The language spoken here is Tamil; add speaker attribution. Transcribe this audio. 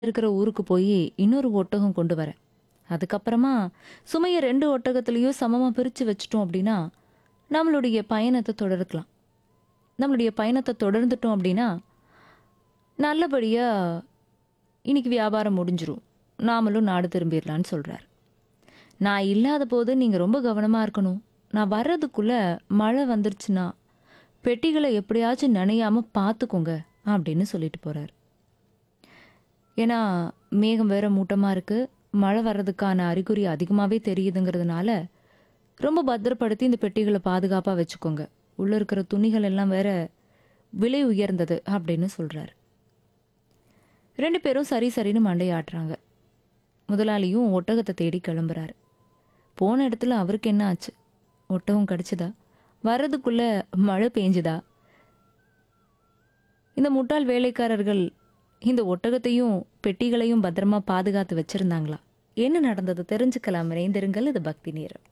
Speaker 1: இருக்கிற ஊருக்கு போய் இன்னொரு ஒட்டகம் கொண்டு வரேன் அதுக்கப்புறமா சுமையை ரெண்டு ஒட்டகத்துலேயும் சமமாக பிரித்து வச்சிட்டோம் அப்படின்னா நம்மளுடைய பயணத்தை தொடர்க்கலாம் நம்மளுடைய பயணத்தை தொடர்ந்துட்டோம் அப்படின்னா நல்லபடியாக இன்னைக்கு வியாபாரம் முடிஞ்சிரும் நாமளும் நாடு திரும்பிடலான்னு சொல்கிறார் நான் இல்லாத போது நீங்கள் ரொம்ப கவனமாக இருக்கணும் நான் வர்றதுக்குள்ளே மழை வந்துருச்சுன்னா பெட்டிகளை எப்படியாச்சும் நனையாமல் பார்த்துக்கோங்க அப்படின்னு சொல்லிட்டு போகிறார் ஏன்னா மேகம் வேற மூட்டமாக இருக்குது மழை வர்றதுக்கான அறிகுறி அதிகமாகவே தெரியுதுங்கிறதுனால ரொம்ப பத்திரப்படுத்தி இந்த பெட்டிகளை பாதுகாப்பாக வச்சுக்கோங்க உள்ளே இருக்கிற துணிகள் எல்லாம் வேற விலை உயர்ந்தது அப்படின்னு சொல்கிறார் ரெண்டு பேரும் சரி சரின்னு மண்டையாட்டுறாங்க முதலாளியும் ஒட்டகத்தை தேடி கிளம்புறாரு போன இடத்துல அவருக்கு என்ன ஆச்சு ஒட்டகம் கிடச்சிதா வர்றதுக்குள்ள மழை பெஞ்சுதா இந்த முட்டாள் வேலைக்காரர்கள் இந்த ஒட்டகத்தையும் பெட்டிகளையும் பத்திரமா பாதுகாத்து வச்சிருந்தாங்களா என்ன நடந்தது தெரிஞ்சுக்கலாம் இணைந்திருங்கள் இது பக்தி நேரம்